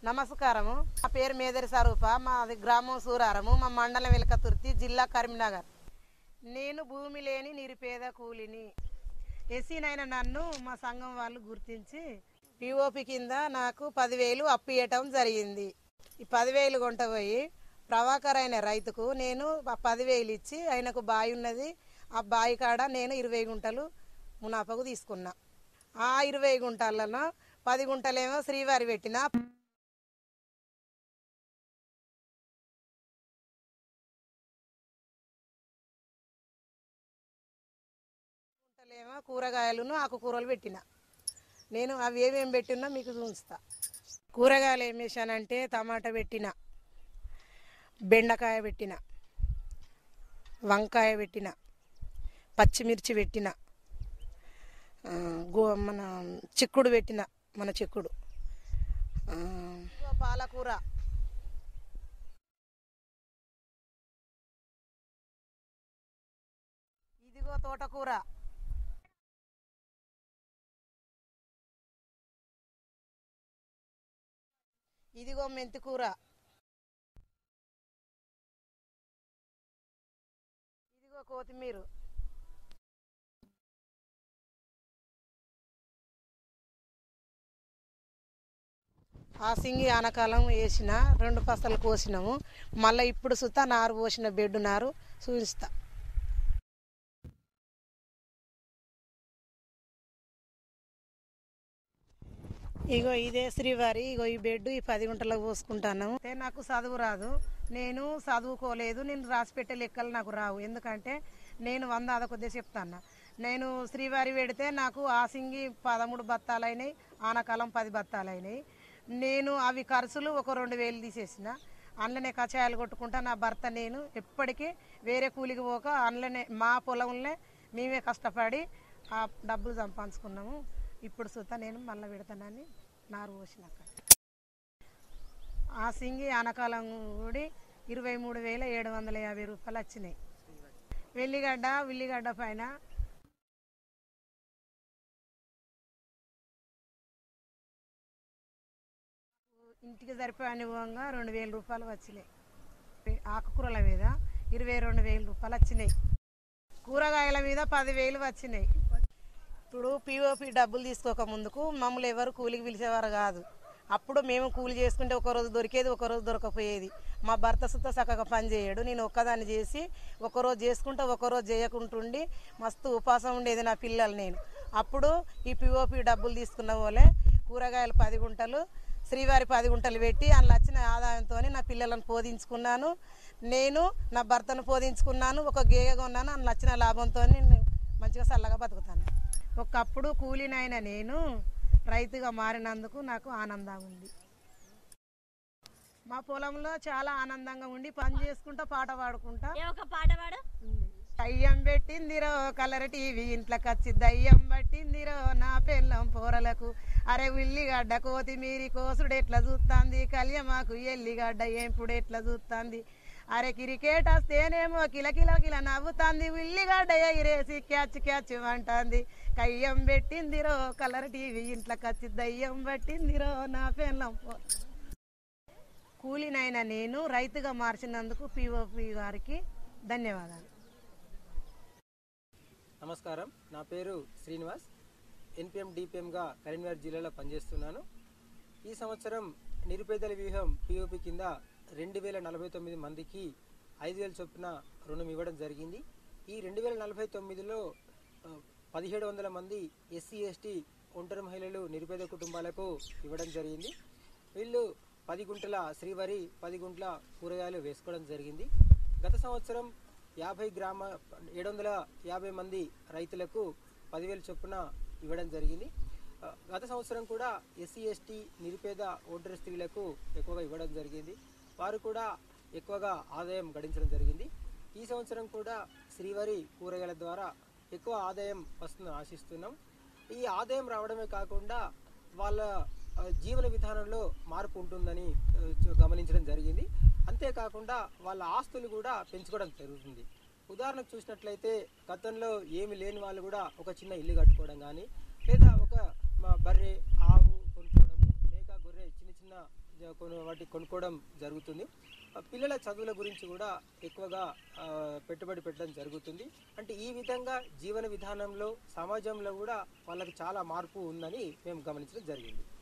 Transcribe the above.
నమస్కారము మా పేరు మేదరి స్వరూప మాది గ్రామం సూరారము మా మండలం వెలకతుర్తి జిల్లా కరీంనగర్ నేను భూమి లేని నిరుపేద కూలిని ఎస్సీనైన నన్ను మా సంఘం వాళ్ళు గుర్తించి పిఓపి కింద నాకు పదివేలు అప్పు ఇవ్వటం జరిగింది ఈ పదివేలు కొంట పోయి ప్రభాకర్ అయిన రైతుకు నేను ఆ పదివేలు ఇచ్చి ఆయనకు బావి ఉన్నది ఆ బావి కాడ నేను ఇరవై గుంటలు మునాఫకు తీసుకున్నా ఆ ఇరవై గుంటలలో పది గుంటలేమో శ్రీవారి పెట్టిన గుంటలేమో కూరగాయలను ఆకుకూరలు పెట్టిన నేను అవి ఏమేమి పెట్టినా మీకు చూస్తా కూరగాయలు ఏం వేసానంటే టమాటా పెట్టిన బెండకాయ పెట్టిన వంకాయ పెట్టిన పచ్చిమిర్చి పెట్టిన ఆ, గో మన చిక్కుడు పెట్టిన మన చిక్కుడు ఆ, పాలకూర ఇదిగో తోటకూర ఇదిగో మెంతి కూర ఇదిగో కొత్తిమీర ఆ సింగి ఆనకాలం వేసిన రెండు పసలు కోసినాము మళ్ళీ ఇప్పుడు సుతా నారు పోసిన బెడ్ నారు చూపిస్తా ఇగో ఇదే శ్రీవారి ఇగో ఈ బెడ్ ఈ పది గుంటలకు పోసుకుంటాను అయితే నాకు చదువు రాదు నేను చదువుకోలేదు నేను రాసి పెట్టే లెక్కలు నాకు రావు ఎందుకంటే నేను వంద అదకొద్దే చెప్తాను నేను శ్రీవారి పెడితే నాకు ఆసింగి పదమూడు బత్తాలైనాయి ఆనకాలం పది బత్తాలైనాయి నేను అవి ఖర్చులు ఒక రెండు వేలు తీసేసిన అందులోనే కషాయాలు కొట్టుకుంటా నా భర్త నేను ఎప్పటికీ వేరే కూలికి పోక అందులోనే మా పొలంలోనే మేమే కష్టపడి ఆ డబ్బులు సంపాదించుకున్నాము ఇప్పుడు సుత నేను మళ్ళీ పెడతానని నారు పోసినాక ఆ సింగి ఆనకాలం కూడి ఇరవై మూడు వేల ఏడు వందల యాభై రూపాయలు వచ్చినాయి వెల్లిగడ్డ ఉల్లిగడ్డ పైన ఇంటికి సరిపోయే అనుభవంగా రెండు వేల రూపాయలు వచ్చినాయి ఆకుకూరల మీద ఇరవై రెండు వేల రూపాయలు వచ్చినాయి కూరగాయల మీద పదివేలు వచ్చినాయి ఇప్పుడు పిఓపి డబ్బులు తీసుకోక ముందుకు మమ్మల్ని ఎవరు కూలికి పిలిచేవారు కాదు అప్పుడు మేము కూలి చేసుకుంటే ఒక రోజు దొరికేది ఒక రోజు దొరకపోయేది మా భర్త సుత చక్కగా పని చేయడు నేను ఒక్కదాన్ని చేసి ఒకరోజు చేసుకుంటా ఒకరోజు చేయకుంటుండి మస్తు ఉపాసం ఉండేది నా పిల్లలు నేను అప్పుడు ఈ పిఓపి డబ్బులు తీసుకున్న వాళ్ళే కూరగాయలు పది గుంటలు శ్రీవారి పది గుంటలు పెట్టి అందులో వచ్చిన ఆదాయంతో నా పిల్లలను పోదించుకున్నాను నేను నా భర్తను పోదించుకున్నాను ఒక గేగగా ఉన్నాను అందులో వచ్చిన లాభంతో నేను మంచిగా చల్లగా బతుకుతాను ఒకప్పుడు కూలినైన నేను రైతుగా మారినందుకు నాకు ఆనందంగా ఉంది మా పొలంలో చాలా ఆనందంగా ఉండి పని చేసుకుంటా పాట పాడుకుంటా ఏ ఒక పాట పాడు ఉంది. దయ్యం పెట్టిందిరో కలర్ టీవీ ఇంట్లోకి వచ్చి దయ్యం పట్టిందిరో నా పెళ్ళం పోరలకు అరే ఉల్లిగడ్డ కోతిమీరి కోసుడు ఎట్లా చూస్తాంది కళ్యమాకు ఎల్లిగడ్డ ఏంపుడు ఎట్లా చూస్తాంది అరే క్రికెట్ వస్తేనేమో కిలకిల కిల నవ్వుతాంది ఉల్లిగడ్డ ఎగిరేసి క్యాచ్ క్యాచ్ అంటాంది కయ్యం పెట్టిందిరో కలర్ టీవీ ఇంట్లోకి వచ్చి దయ్యం పట్టిందిరో నా పెళ్ళం పో కూలినైన నేను రైతుగా మార్చినందుకు పిఓపి గారికి ధన్యవాదాలు నమస్కారం నా పేరు శ్రీనివాస్ ఎన్పిఎం డిపిఎంగా కరీంనగర్ జిల్లాలో పనిచేస్తున్నాను ఈ సంవత్సరం నిరుపేదల వ్యూహం పిఓపి కింద రెండు వేల నలభై తొమ్మిది మందికి ఐదు వేల చొప్పున రుణం ఇవ్వడం జరిగింది ఈ రెండు వేల నలభై తొమ్మిదిలో పదిహేడు వందల మంది ఎస్సీ ఎస్టీ ఒంటరి మహిళలు నిరుపేద కుటుంబాలకు ఇవ్వడం జరిగింది వీళ్ళు పది గుంటల శ్రీవరి పది గుంటల కూరగాయలు వేసుకోవడం జరిగింది గత సంవత్సరం యాభై గ్రామ ఏడు వందల యాభై మంది రైతులకు పదివేల చొప్పున ఇవ్వడం జరిగింది ఆ, గత సంవత్సరం కూడా ఎస్సీ ఎస్టీ నిరుపేద ఒంటరి స్త్రీలకు ఎక్కువగా ఇవ్వడం జరిగింది వారు కూడా ఎక్కువగా ఆదాయం గడించడం జరిగింది ఈ సంవత్సరం కూడా శ్రీవారి కూరగాయల ద్వారా ఎక్కువ ఆదాయం వస్తుందని ఆశిస్తున్నాం ఈ ఆదాయం రావడమే కాకుండా వాళ్ళ ఆ, జీవన విధానంలో మార్పు ఉంటుందని ఆ, చూ- గమనించడం జరిగింది అంతేకాకుండా వాళ్ళ ఆస్తులు కూడా పెంచుకోవడం జరుగుతుంది ఉదాహరణకు చూసినట్లయితే గతంలో ఏమి లేని వాళ్ళు కూడా ఒక చిన్న ఇల్లు కట్టుకోవడం కానీ లేదా ఒక మా బర్రె ఆవు కొనుక్కోవడము మేక గొర్రె చిన్న చిన్న చిన్న జ- కొన్ని వాటి కొనుక్కోవడం జరుగుతుంది ఆ పిల్లల చదువుల గురించి కూడా ఎక్కువగా ఆ, పెట్టుబడి పెట్టడం జరుగుతుంది అంటే ఈ విధంగా జీవన విధానంలో సమాజంలో కూడా వాళ్ళకి చాలా మార్పు ఉందని మేము గమనించడం జరిగింది